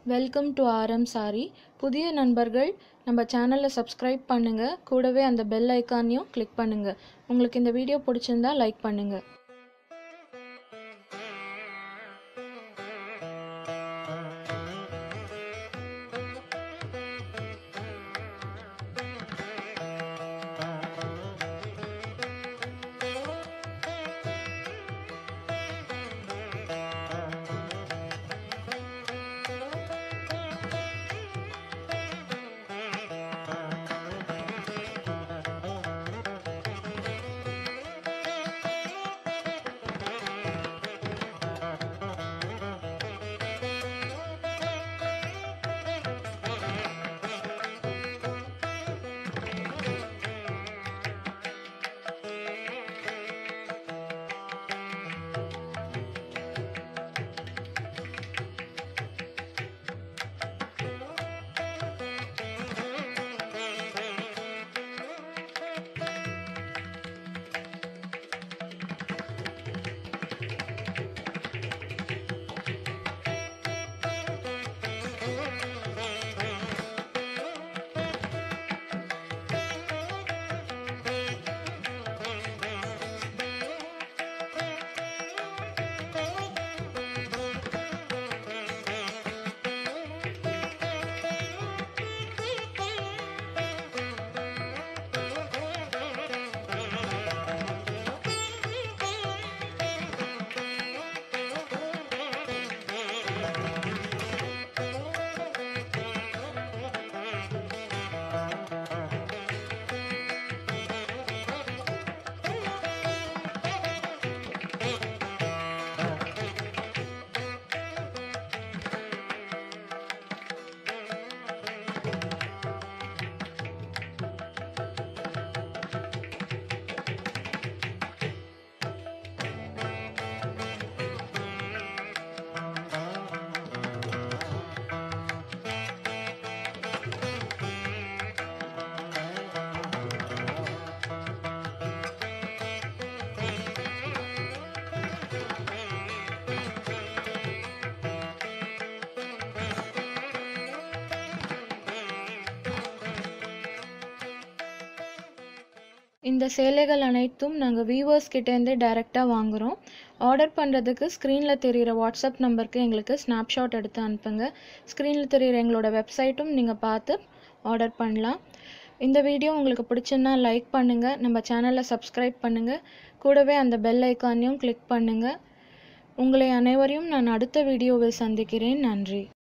welcome to RM sorry புதிய நண்பர்கள் நம்ம சேனலை சப்ஸ்கிரைப் பண்ணுங்கள் கூடவே அந்த பெல் ஐக்கானையும் கிளிக் பண்ணுங்கள் உங்களுக்கு இந்த வீடியோ பிடிச்சிருந்தா லைக் பண்ணுங்கள் இந்த சேலைகள் அனைத்தும் நாங்கள் வியூவர்ஸ் கிட்டேருந்து டைரெக்டாக வாங்குகிறோம் ஆர்டர் பண்ணுறதுக்கு ஸ்க்ரீனில் தெரிகிற வாட்ஸ்அப் நம்பருக்கு எங்களுக்கு ஸ்னாப்ஷாட் எடுத்து அனுப்புங்க ஸ்க்ரீனில் தெரிகிற எங்களோட வெப்சைட்டும் நீங்கள் பார்த்து ஆர்டர் பண்ணலாம் இந்த வீடியோ உங்களுக்கு பிடிச்சுன்னா லைக் பண்ணுங்கள் நம்ம சேனலை சப்ஸ்கிரைப் பண்ணுங்கள் கூடவே அந்த பெல் ஐக்கானையும் கிளிக் பண்ணுங்கள் உங்களை அனைவரையும் நான் அடுத்த வீடியோவில் சந்திக்கிறேன் நன்றி